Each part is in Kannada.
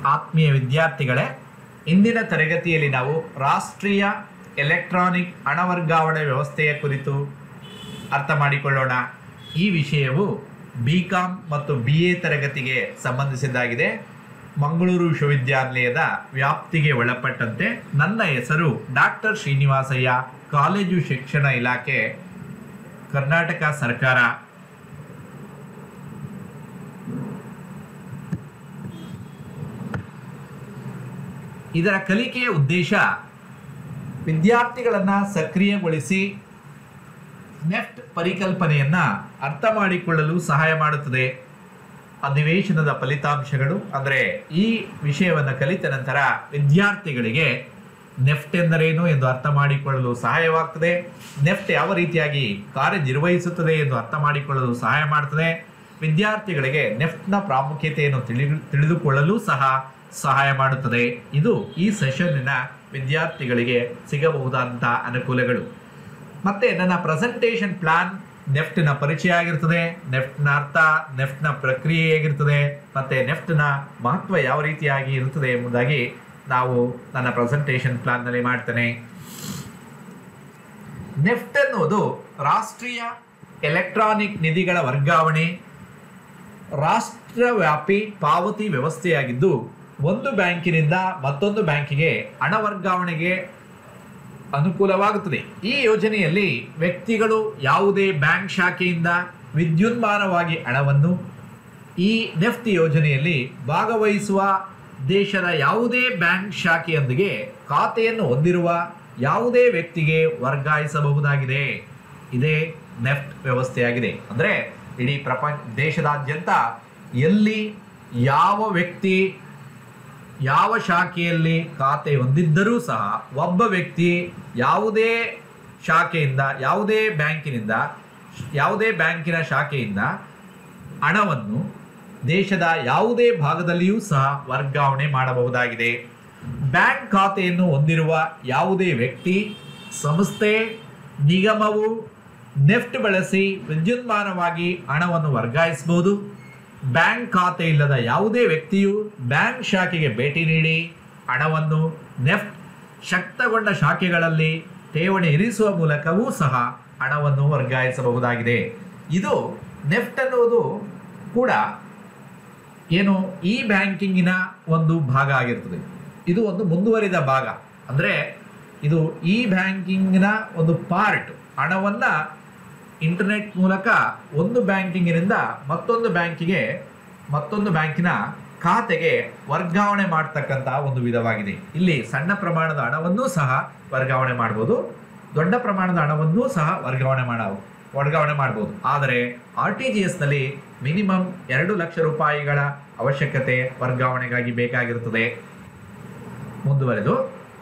ಆತ್ಮೀಯ ವಿದ್ಯಾರ್ಥಿಗಳೇ ಇಂದಿನ ತರಗತಿಯಲ್ಲಿ ನಾವು ರಾಷ್ಟ್ರೀಯ ಎಲೆಕ್ಟ್ರಾನಿಕ್ ಹಣ ವರ್ಗಾವಣೆ ವ್ಯವಸ್ಥೆಯ ಕುರಿತು ಅರ್ಥ ಮಾಡಿಕೊಳ್ಳೋಣ ಈ ವಿಷಯವು ಬಿ ಕಾಮ್ ಮತ್ತು ಬಿ ಎ ತರಗತಿಗೆ ಸಂಬಂಧಿಸಿದ್ದಾಗಿದೆ ಮಂಗಳೂರು ವಿಶ್ವವಿದ್ಯಾನಿಲಯದ ವ್ಯಾಪ್ತಿಗೆ ಒಳಪಟ್ಟಂತೆ ನನ್ನ ಹೆಸರು ಡಾಕ್ಟರ್ ಶ್ರೀನಿವಾಸಯ್ಯ ಕಾಲೇಜು ಶಿಕ್ಷಣ ಇಲಾಖೆ ಕರ್ನಾಟಕ ಸರ್ಕಾರ ಇದರ ಕಲಿಕೆಯ ಉದ್ದೇಶ ವಿದ್ಯಾರ್ಥಿಗಳನ್ನು ಸಕ್ರಿಯಗೊಳಿಸಿ ನೆಫ್ಟ್ ಪರಿಕಲ್ಪನೆಯನ್ನ ಅರ್ಥ ಮಾಡಿಕೊಳ್ಳಲು ಸಹಾಯ ಮಾಡುತ್ತದೆ ಅಧಿವೇಶನದ ಫಲಿತಾಂಶಗಳು ಅಂದರೆ ಈ ವಿಷಯವನ್ನು ಕಲಿತ ನಂತರ ವಿದ್ಯಾರ್ಥಿಗಳಿಗೆ ನೆಫ್ಟ್ ಎಂದರೇನು ಎಂದು ಅರ್ಥ ಮಾಡಿಕೊಳ್ಳಲು ಸಹಾಯವಾಗ್ತದೆ ನೆಫ್ಟ್ ಯಾವ ರೀತಿಯಾಗಿ ಕಾರ್ಯನಿರ್ವಹಿಸುತ್ತದೆ ಎಂದು ಅರ್ಥ ಮಾಡಿಕೊಳ್ಳಲು ಸಹಾಯ ಮಾಡ್ತದೆ ವಿದ್ಯಾರ್ಥಿಗಳಿಗೆ ನೆಫ್ಟ್ನ ಪ್ರಾಮುಖ್ಯತೆಯನ್ನು ತಿಳಿ ತಿಳಿದುಕೊಳ್ಳಲು ಸಹ ಸಹಾಯ ಮಾಡುತ್ತದೆ ಇದು ಈ ಸೆಷನ್ನಿನ ವಿದ್ಯಾರ್ಥಿಗಳಿಗೆ ಸಿಗಬಹುದಾದಂಥ ಅನುಕೂಲಗಳು ಮತ್ತೆ ನನ್ನ ಪ್ರೆಸೆಂಟೇಷನ್ ಪ್ಲಾನ್ ನೆಫ್ಟ್ನ ಪರಿಚಯ ಆಗಿರ್ತದೆ ನೆಫ್ಟ್ನ ಅರ್ಥ ನೆಫ್ಟ್ನ ಪ್ರಕ್ರಿಯೆ ಹೇಗಿರ್ತದೆ ಮತ್ತೆ ನೆಫ್ಟ್ನ ಮಹತ್ವ ಯಾವ ರೀತಿಯಾಗಿ ಇರುತ್ತದೆ ಎಂಬುದಾಗಿ ನಾವು ನನ್ನ ಪ್ರೆಸೆಂಟೇಷನ್ ಪ್ಲಾನ್ನಲ್ಲಿ ಮಾಡ್ತೇನೆ ನೆಫ್ಟ್ ಎನ್ನುವುದು ರಾಷ್ಟ್ರೀಯ ಎಲೆಕ್ಟ್ರಾನಿಕ್ ನಿಧಿಗಳ ವರ್ಗಾವಣೆ ರಾಷ್ಟ್ರವ್ಯಾಪಿ ಪಾವತಿ ವ್ಯವಸ್ಥೆಯಾಗಿದ್ದು ಒಂದು ಬ್ಯಾಂಕಿನಿಂದ ಮತ್ತೊಂದು ಬ್ಯಾಂಕಿಗೆ ಹಣ ವರ್ಗಾವಣೆಗೆ ಅನುಕೂಲವಾಗುತ್ತದೆ ಈ ಯೋಜನೆಯಲ್ಲಿ ವ್ಯಕ್ತಿಗಳು ಯಾವುದೇ ಬ್ಯಾಂಕ್ ಶಾಖೆಯಿಂದ ವಿದ್ಯುನ್ಮಾನವಾಗಿ ಹಣವನ್ನು ಈ ನೆಫ್ಟ್ ಯೋಜನೆಯಲ್ಲಿ ಭಾಗವಹಿಸುವ ದೇಶದ ಯಾವುದೇ ಬ್ಯಾಂಕ್ ಶಾಖೆಯೊಂದಿಗೆ ಖಾತೆಯನ್ನು ಹೊಂದಿರುವ ಯಾವುದೇ ವ್ಯಕ್ತಿಗೆ ವರ್ಗಾಯಿಸಬಹುದಾಗಿದೆ ಇದೇ ನೆಫ್ಟ್ ವ್ಯವಸ್ಥೆಯಾಗಿದೆ ಅಂದರೆ ಇಡೀ ಪ್ರಪಂಚ ದೇಶದಾದ್ಯಂತ ಎಲ್ಲಿ ಯಾವ ವ್ಯಕ್ತಿ ಯಾವ ಶಾಖೆಯಲ್ಲಿ ಖಾತೆ ಹೊಂದಿದ್ದರೂ ಸಹ ಒಬ್ಬ ವ್ಯಕ್ತಿ ಯಾವುದೇ ಶಾಖೆಯಿಂದ ಯಾವುದೇ ಬ್ಯಾಂಕಿನಿಂದ ಯಾವುದೇ ಬ್ಯಾಂಕಿನ ಶಾಖೆಯಿಂದ ಹಣವನ್ನು ದೇಶದ ಯಾವುದೇ ಭಾಗದಲ್ಲಿಯೂ ಸಹ ವರ್ಗಾವಣೆ ಮಾಡಬಹುದಾಗಿದೆ ಬ್ಯಾಂಕ್ ಖಾತೆಯನ್ನು ಹೊಂದಿರುವ ಯಾವುದೇ ವ್ಯಕ್ತಿ ಸಂಸ್ಥೆ ನಿಗಮವು ನೆಫ್ಟ್ ಬಳಸಿ ವಿದ್ಯುನ್ಮಾನವಾಗಿ ಹಣವನ್ನು ವರ್ಗಾಯಿಸಬಹುದು ಬ್ಯಾಂಕ್ ಖಾತೆ ಇಲ್ಲದ ಯಾವುದೇ ವ್ಯಕ್ತಿಯು ಬ್ಯಾಂಕ್ ಶಾಖೆಗೆ ಭೇಟಿ ನೀಡಿ ಹಣವನ್ನು ನೆಫ್ಟ್ ಶಕ್ತಗೊಂಡ ಶಾಖೆಗಳಲ್ಲಿ ಠೇವಣಿ ಇರಿಸುವ ಮೂಲಕವೂ ಸಹ ಹಣವನ್ನು ವರ್ಗಾಯಿಸಬಹುದಾಗಿದೆ ಇದು ನೆಫ್ಟ್ ಅನ್ನುವುದು ಕೂಡ ಏನು ಈ ಬ್ಯಾಂಕಿಂಗಿನ ಒಂದು ಭಾಗ ಆಗಿರ್ತದೆ ಇದು ಒಂದು ಮುಂದುವರಿದ ಭಾಗ ಅಂದರೆ ಇದು ಈ ಬ್ಯಾಂಕಿಂಗಿನ ಒಂದು ಪಾರ್ಟ್ ಹಣವನ್ನು ಇಂಟರ್ನೆಟ್ ಮೂಲಕ ಒಂದು ಬ್ಯಾಂಕಿಂಗಿನಿಂದ ಮತ್ತೊಂದು ಬ್ಯಾಂಕಿಗೆ ಮತ್ತೊಂದು ಬ್ಯಾಂಕಿನ ಖಾತೆಗೆ ವರ್ಗಾವಣೆ ಮಾಡ್ತಕ್ಕಂಥ ಒಂದು ವಿಧವಾಗಿದೆ ಇಲ್ಲಿ ಸಣ್ಣ ಪ್ರಮಾಣದ ಹಣವನ್ನೂ ಸಹ ವರ್ಗಾವಣೆ ಮಾಡ್ಬೋದು ದೊಡ್ಡ ಪ್ರಮಾಣದ ಹಣವನ್ನೂ ಸಹ ವರ್ಗಾವಣೆ ಮಾಡ ವರ್ಗಾವಣೆ ಮಾಡ್ಬೋದು ಆದರೆ ಆರ್ ಟಿ ಜಿ ಎಸ್ನಲ್ಲಿ ಮಿನಿಮಮ್ ಎರಡು ಲಕ್ಷ ರೂಪಾಯಿಗಳ ಅವಶ್ಯಕತೆ ವರ್ಗಾವಣೆಗಾಗಿ ಬೇಕಾಗಿರುತ್ತದೆ ಮುಂದುವರೆದು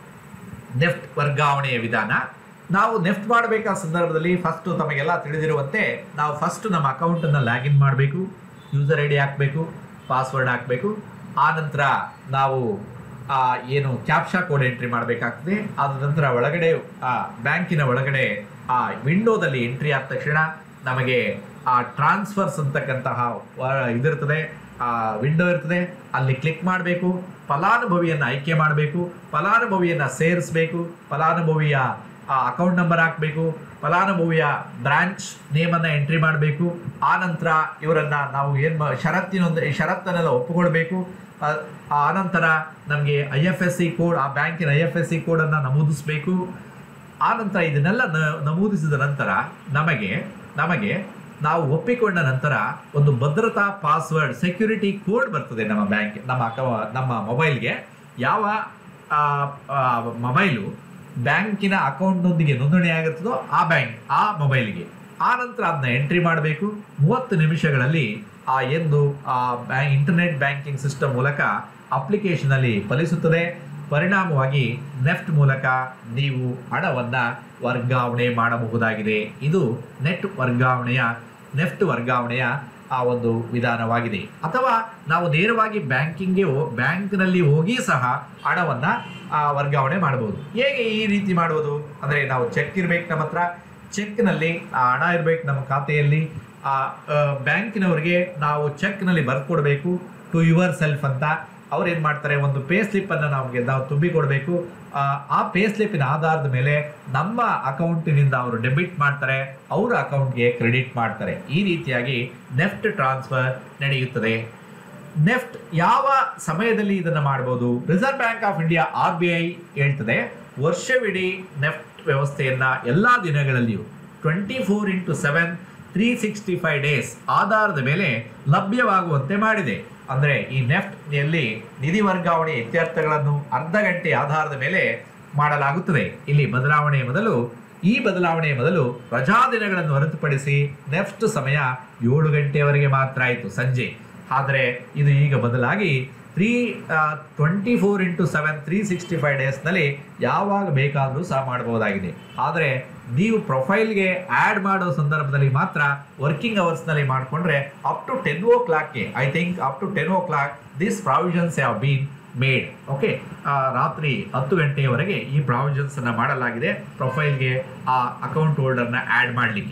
ನೆಫ್ಟ್ ವರ್ಗಾವಣೆಯ ವಿಧಾನ ನಾವು ನೆಫ್ಟ್ ಮಾಡಬೇಕಾದ ಸಂದರ್ಭದಲ್ಲಿ ಫಸ್ಟ್ ತಮಗೆಲ್ಲ ತಿಳಿದಿರುವಂತೆ ನಾವು ಫಸ್ಟ್ ನಮ್ಮ ಅಕೌಂಟನ್ನು ಲಾಗಿನ್ ಮಾಡಬೇಕು ಯೂಸರ್ ಐ ಡಿ ಹಾಕಬೇಕು ಪಾಸ್ವರ್ಡ್ ಹಾಕಬೇಕು ಆ ನಂತರ ನಾವು ಆ, ಏನು ಕ್ಯಾಪ್ಷಾ ಕೋಡ್ ಎಂಟ್ರಿ ಮಾಡಬೇಕಾಗ್ತದೆ ಆದ ನಂತರ ಒಳಗಡೆ ಆ ಬ್ಯಾಂಕಿನ ಒಳಗಡೆ ಆ ವಿಂಡೋದಲ್ಲಿ ಎಂಟ್ರಿ ಆದ ತಕ್ಷಣ ನಮಗೆ ಆ ಟ್ರಾನ್ಸ್ಫರ್ಸ್ ಅಂತಕ್ಕಂತಹ ವ- ಇದಿರ್ತದೆ ಆ ವಿಂಡೋ ಇರ್ತದೆ ಅಲ್ಲಿ ಕ್ಲಿಕ್ ಮಾಡಬೇಕು ಫಲಾನುಭವಿಯನ್ನು ಆಯ್ಕೆ ಮಾಡಬೇಕು ಫಲಾನುಭವಿಯನ್ನು ಸೇರಿಸಬೇಕು ಫಲಾನುಭವಿಯ ಅಕೌಂಟ್ ನಂಬರ್ ಹಾಕಬೇಕು ಫಲಾನುಭವಿಯ ಬ್ರಾಂಚ್ ನೇಮನ್ನು ಎಂಟ್ರಿ ಮಾಡಬೇಕು ಆ ನಂತರ ಇವರನ್ನ ನಾವು ಏನು ಷರತ್ತಿನೊಂದು ಈ ಷರತ್ತನ್ನೆಲ್ಲ ಒಪ್ಪಿಕೊಳ್ಬೇಕು ಆ- ಆ ನಂತರ ನಮಗೆ I F S C code ಆ ಬ್ಯಾಂಕಿನ ಐ ಎಫ್ ಎಸ್ ಸಿ ಕೋಡನ್ನು ನಮೂದಿಸಬೇಕು ಆ ನಂತರ ಇದನ್ನೆಲ್ಲ ನ- ನಮೂದಿಸಿದ ನಂತರ ನಮಗೆ ನಮಗೆ ನಾವು ಒಪ್ಪಿಕೊಂಡ ನಂತರ ಒಂದು ಭದ್ರತಾ ಪಾಸ್ವರ್ಡ್ ಸೆಕ್ಯೂರಿಟಿ ಕೋಡ್ ಬರ್ತದೆ ನಮ್ಮ ಬ್ಯಾಂಕ್ ನಮ್ಮ ಅಕ ನಮ್ಮ ಮೊಬೈಲ್ಗೆ ಯಾವ ಆ, ಆ, ಮೊಬೈಲು ಬ್ಯಾಂಕಿನ ಅಕೌಂಟ್ನೊಂದಿಗೆ ನೋಂದಣಿ ಆಗಿರ್ತದೋ ಆ ಬ್ಯಾಂಕ್ ಆ ಮೊಬೈಲ್ಗೆ ಆ ನಂತರ ಅದನ್ನ ಎಂಟ್ರಿ ಮಾಡಬೇಕು ಮೂವತ್ತು ನಿಮಿಷಗಳಲ್ಲಿ ಆ ಎಂದು ಆ ಬ್ಯಾ ಇಂಟರ್ನೆಟ್ ಬ್ಯಾಂಕಿಂಗ್ ಸಿಸ್ಟಮ್ ಮೂಲಕ ಅಪ್ಲಿಕೇಶನಲ್ಲಿ ಫಲಿಸುತ್ತದೆ ಪರಿಣಾಮವಾಗಿ ನೆಫ್ಟ್ ಮೂಲಕ ನೀವು ಹಣವನ್ನು ವರ್ಗಾವಣೆ ಮಾಡಬಹುದಾಗಿದೆ ಇದು ನೆಟ್ ವರ್ಗಾವಣೆಯ ನೆಫ್ಟ್ ವರ್ಗಾವಣೆಯ ಆ ಒಂದು ವಿಧಾನವಾಗಿದೆ ಅಥವಾ ನಾವು ನೇರವಾಗಿ ಬ್ಯಾಂಕಿಂಗ್ಗೆ ಬ್ಯಾಂಕ್ನಲ್ಲಿ ಹೋಗಿ ಸಹ ಹಣವನ್ನು ವರ್ಗಾವಣೆ ಮಾಡಬಹುದು ಹೇಗೆ ಈ ರೀತಿ ಮಾಡುವುದು ಅಂದರೆ ನಾವು ಚೆಕ್ ಇರ್ಬೇಕು ನಮ್ಮ ಹತ್ರ ಚೆಕ್ನಲ್ಲಿ ಆ ಹಣ ಇರ್ಬೇಕು ನಮ್ಮ ಖಾತೆಯಲ್ಲಿ ಆ ಬ್ಯಾಂಕಿನವರಿಗೆ ನಾವು ಚೆಕ್ನಲ್ಲಿ ಬರ್ಕೊಡ್ಬೇಕು ಟು ಯುವರ್ ಸೆಲ್ಫ್ ಅಂತ ಅವ್ರು ಏನು ಮಾಡ್ತಾರೆ ಒಂದು ಪೇ ಸ್ಲಿಪ್ಪನ್ನು ನಮಗೆ ನಾವು ತುಂಬಿ ಕೊಡಬೇಕು ಆ ಪೇ ಸ್ಲಿಪ್ಪಿನ ಆಧಾರದ ಮೇಲೆ ನಮ್ಮ ಅಕೌಂಟಿನಿಂದ ಅವರು ಡೆಬಿಟ್ ಮಾಡ್ತಾರೆ ಅವರ ಅಕೌಂಟ್ಗೆ ಕ್ರೆಡಿಟ್ ಮಾಡ್ತಾರೆ ಈ ರೀತಿಯಾಗಿ ನೆಫ್ಟ್ ಟ್ರಾನ್ಸ್ಫರ್ ನಡೆಯುತ್ತದೆ ನೆಫ್ಟ್ ಯಾವ ಸಮಯದಲ್ಲಿ ಇದನ್ನು ಮಾಡಬಹುದು reserve bank of India R B I ಹೇಳ್ತದೆ ವರ್ಷವಿಡೀ ನೆಫ್ಟ್ ವ್ಯವಸ್ಥೆಯನ್ನ ಎಲ್ಲಾ ದಿನಗಳಲ್ಲಿಯೂ twenty four into seven three sixty five days ಆಧಾರದ ಮೇಲೆ ಲಭ್ಯವಾಗುವಂತೆ ಮಾಡಿದೆ ಅಂದರೆ ಈ ನೆಫ್ಟ್ನಲ್ಲಿ ನಿಧಿ ವರ್ಗಾವಣೆ ಇತ್ಯರ್ಥಗಳನ್ನು ಅರ್ಧ ಗಂಟೆ ಆಧಾರದ ಮೇಲೆ ಮಾಡಲಾಗುತ್ತದೆ ಇಲ್ಲಿ ಬದಲಾವಣೆಯ ಮೊದಲು ಈ ಬದಲಾವಣೆಯ ಮೊದಲು ರಜಾ ದಿನಗಳನ್ನು ಹೊರತುಪಡಿಸಿ ನೆಫ್ಟ್ ಸಮಯ ಏಳು ಗಂಟೆಯವರೆಗೆ ಮಾತ್ರ ಆಯಿತು ಸಂಜೆ ಆದರೆ ಇದು ಈಗ ಬದಲಾಗಿ three twenty four into seven three sixty five ಡೇಸ್ನಲ್ಲಿ ಯಾವಾಗ ಬೇಕಾದರೂ ಸಹ ಮಾಡಬಹುದಾಗಿದೆ ಆದರೆ ನೀವು ಪ್ರೊಫೈಲ್ಗೆ ಆ್ಯಡ್ ಮಾಡೋ ಸಂದರ್ಭದಲ್ಲಿ ಮಾತ್ರ ವರ್ಕಿಂಗ್ ಅವರ್ಸ್ನಲ್ಲಿ ಮಾಡಿಕೊಂಡ್ರೆ ಅಪ್ ಟು ಟೆನ್ ಓ ಕ್ಲಾಕ್ಗೆ I think up to ten o'clock this provisions have been made okay ರಾತ್ರಿ ಹತ್ತು ಗಂಟೆಯವರೆಗೆ ಈ ಪ್ರಾವಿಷನ್ಸ್ ಅನ್ನ ಮಾಡಲಾಗಿದೆ ಪ್ರೊಫೈಲ್ಗೆ ಆ ಅಕೌಂಟ್ ಹೋಲ್ಡರ್ನ ಆ್ಯಡ್ ಮಾಡಲಿಕ್ಕೆ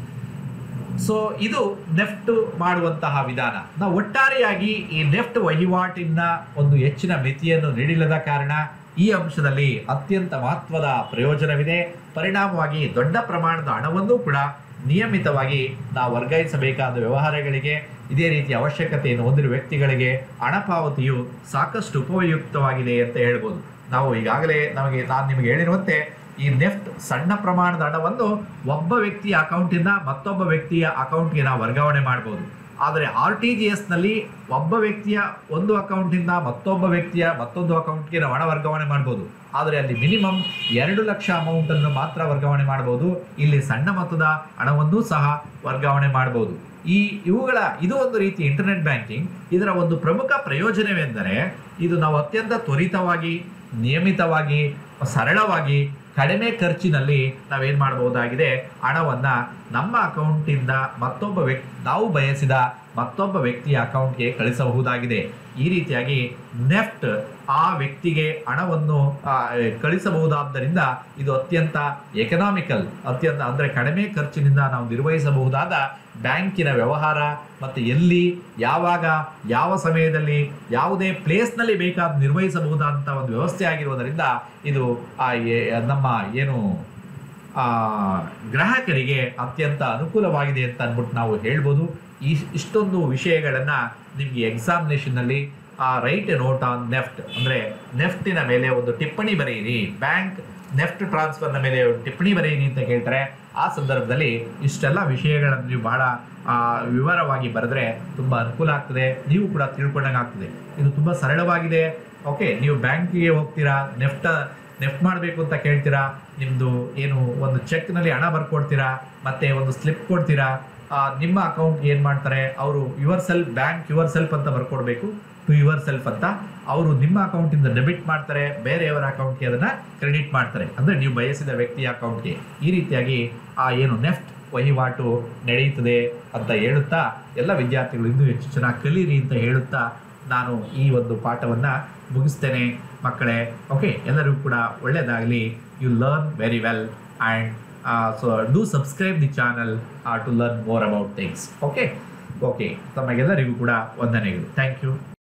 ಸೊ ಇದು ನೆಫ್ಟ್ ಮಾಡುವಂತಹ ವಿಧಾನ ನಾವು ಒಟ್ಟಾರೆಯಾಗಿ ಈ ನೆಫ್ಟ್ ವಹಿವಾಟಿನ ಒಂದು ಹೆಚ್ಚಿನ ಮಿತಿಯನ್ನು ನೀಡಿಲ್ಲದ ಕಾರಣ ಈ ಅಂಶದಲ್ಲಿ ಅತ್ಯಂತ ಮಹತ್ವದ ಪ್ರಯೋಜನವಿದೆ ಪರಿಣಾಮವಾಗಿ ದೊಡ್ಡ ಪ್ರಮಾಣದ ಹಣವನ್ನು ಕೂಡ ನಿಯಮಿತವಾಗಿ ನಾವು ವರ್ಗಾಯಿಸಬೇಕಾದ ವ್ಯವಹಾರಗಳಿಗೆ ಇದೇ ರೀತಿಯ ಅವಶ್ಯಕತೆಯನ್ನು ಹೊಂದಿರುವ ವ್ಯಕ್ತಿಗಳಿಗೆ ಹಣ ಪಾವತಿಯು ಸಾಕಷ್ಟು ಉಪಯುಕ್ತವಾಗಿದೆ ಅಂತ ಹೇಳ್ಬೋದು ನಾವು ಈಗಾಗಲೇ ನಮಗೆ ನಾನು ನಿಮಗೆ ಹೇಳಿರುವಂತೆ ಈ ನೆಫ್ಟ್ ಸಣ್ಣ ಪ್ರಮಾಣದ ಹಣವನ್ನು ಒಬ್ಬ ವ್ಯಕ್ತಿಯ ಅಕೌಂಟಿಂದ ಮತ್ತೊಬ್ಬ ವ್ಯಕ್ತಿಯ ಅಕೌಂಟ್ಗೆ ನಾವು ವರ್ಗಾವಣೆ ಮಾಡಬಹುದು ಆದರೆ ಆರ್ ಟಿ ಜಿ ಎಸ್ನಲ್ಲಿ ಒಬ್ಬ ವ್ಯಕ್ತಿಯ ಒಂದು ಅಕೌಂಟಿಂದ ಮತ್ತೊಬ್ಬ ವ್ಯಕ್ತಿಯ ಮತ್ತೊಂದು ಅಕೌಂಟ್ಗೆ ನಾವು ಹಣ ವರ್ಗಾವಣೆ ಮಾಡ್ಬೋದು ಆದರೆ ಅಲ್ಲಿ ಮಿನಿಮಮ್ ಎರಡು ಲಕ್ಷ ಅಮೌಂಟನ್ನು ಮಾತ್ರ ವರ್ಗಾವಣೆ ಮಾಡಬಹುದು ಇಲ್ಲಿ ಸಣ್ಣ ಮೊತ್ತದ ಹಣವನ್ನೂ ಸಹ ವರ್ಗಾವಣೆ ಮಾಡಬಹುದು ಈ ಇವುಗಳ ಇದು ಒಂದು ರೀತಿ ಇಂಟರ್ನೆಟ್ ಬ್ಯಾಂಕಿಂಗ್ ಇದರ ಒಂದು ಪ್ರಮುಖ ಪ್ರಯೋಜನವೆಂದರೆ ಇದು ನಾವು ಅತ್ಯಂತ ತ್ವರಿತವಾಗಿ ನಿಯಮಿತವಾಗಿ ಸರಳವಾಗಿ ಕಡಿಮೆ ಖರ್ಚಿನಲ್ಲಿ ನಾವೇನು ಮಾಡಬಹುದಾಗಿದೆ ಹಣವನ್ನು ನಮ್ಮ ಅಕೌಂಟಿಂದ ಮತ್ತೊಬ್ಬ ವ್ಯಕ್ತಿ ನಾವು ಬಯಸಿದ ಮತ್ತೊಬ್ಬ ವ್ಯಕ್ತಿಯ ಅಕೌಂಟ್ಗೆ ಕಳಿಸಬಹುದಾಗಿದೆ ಈ ರೀತಿಯಾಗಿ ನೆಫ್ಟ್ ಆ ವ್ಯಕ್ತಿಗೆ ಹಣವನ್ನು ಆ, ಕಳಿಸಬಹುದಾದ್ದರಿಂದ ಇದು ಅತ್ಯಂತ ಎಕನಾಮಿಕಲ್ ಅತ್ಯಂತ ಅಂದರೆ ಕಡಿಮೆ ಖರ್ಚಿನಿಂದ ನಾವು ನಿರ್ವಹಿಸಬಹುದಾದ ಬ್ಯಾಂಕಿನ ವ್ಯವಹಾರ ಮತ್ತು ಎಲ್ಲಿ ಯಾವಾಗ ಯಾವ ಸಮಯದಲ್ಲಿ ಯಾವುದೇ ಪ್ಲೇಸ್ನಲ್ಲಿ ಬೇಕಾದ ನಿರ್ವಹಿಸಬಹುದಾದಂಥ ಒಂದು ವ್ಯವಸ್ಥೆ ಆಗಿರುವುದರಿಂದ ಇದು ಆ ಏ- ನಮ್ಮ ಏನು ಆ, ಗ್ರಾಹಕರಿಗೆ ಅತ್ಯಂತ ಅನುಕೂಲವಾಗಿದೆ ಅಂತ ಅಂದ್ಬಿಟ್ಟು ನಾವು ಹೇಳ್ಬೋದು ಈ ಇಷ್ಟೊಂದು ವಿಷಯಗಳನ್ನು ನಿಮಗೆ ಎಕ್ಸಾಮಿನೇಷನ್ನಲ್ಲಿ write a note on NEFT ಅಂದರೆ ನೆಫ್ಟಿನ ಮೇಲೆ ಒಂದು ಟಿಪ್ಪಣಿ ಬರೆಯಿರಿ ಬ್ಯಾಂಕ್ ನೆಫ್ಟ್ ಟ್ರಾನ್ಸ್ಫರ್ನ ಮೇಲೆ ಒಂದು ಟಿಪ್ಪಣಿ ಬರೆಯಿರಿ ಅಂತ ಕೇಳ್ತಾರೆ ಆ ಸಂದರ್ಭದಲ್ಲಿ ಇಷ್ಟೆಲ್ಲ ವಿಷಯಗಳನ್ನು ನೀವು ಬಹಳ ಆ, ವಿವರವಾಗಿ ಬರೆದ್ರೆ ತುಂಬ ಅನುಕೂಲ ಆಗ್ತದೆ ನೀವು ಕೂಡ ತಿಳ್ಕೊಂಡಂಗೆ ಆಗ್ತದೆ ಇದು ತುಂಬ ಸರಳವಾಗಿದೆ ಓಕೆ ನೀವು ಬ್ಯಾಂಕಿಗೆ ಹೋಗ್ತೀರಾ ನೆಫ್ಟ್ ನೆಫ್ಟ್ ಮಾಡಬೇಕು ಅಂತ ಕೇಳ್ತೀರಾ ನಿಮ್ಮದು ಏನು ಒಂದು ಚೆಕ್ನಲ್ಲಿ ಹಣ ಬರ್ಕೊಡ್ತೀರಾ ಮತ್ತೆ ಒಂದು ಸ್ಲಿಪ್ ಕೊಡ್ತೀರಾ ಆ, ನಿಮ್ಮ ಅಕೌಂಟ್ಗೆ ಏನು ಮಾಡ್ತಾರೆ ಅವರು yourself bank yourself ಅಂತ ಬರ್ಕೊಡ್ಬೇಕು ಟು ಯುವರ್ ಸೆಲ್ಫ್ ಅಂತ ಅವರು ನಿಮ್ಮ ಅಕೌಂಟಿಂದ ಡೆಬಿಟ್ ಮಾಡ್ತಾರೆ ಬೇರೆಯವರ ಅಕೌಂಟ್ಗೆ ಅದನ್ನು ಕ್ರೆಡಿಟ್ ಮಾಡ್ತಾರೆ ಅಂದರೆ ನೀವು ಬಯಸಿದ ವ್ಯಕ್ತಿಯ ಅಕೌಂಟ್ಗೆ ಈ ರೀತಿಯಾಗಿ ಆ ಏನು ನೆಫ್ಟ್ ವಹಿವಾಟು ನಡೆಯುತ್ತದೆ ಅಂತ ಹೇಳುತ್ತಾ ಎಲ್ಲ ವಿದ್ಯಾರ್ಥಿಗಳು ಇನ್ನೂ ಹೆಚ್ಚು ಚೆನ್ನಾಗಿ ಕಲೀರಿ ಅಂತ ಹೇಳುತ್ತಾ ನಾನು ಈ ಒಂದು ಪಾಠವನ್ನು ಮುಗಿಸ್ತೇನೆ ಮಕ್ಕಳೇ ಓಕೆ ಎಲ್ಲರಿಗೂ ಕೂಡ ಒಳ್ಳೆಯದಾಗಲಿ you learn very well and so do subscribe the channel to learn more about things okay okay ತಮಗೆಲ್ಲರಿಗೂ ಕೂಡ ವಂದನೆಗಳು ಥ್ಯಾಂಕ್ ಯು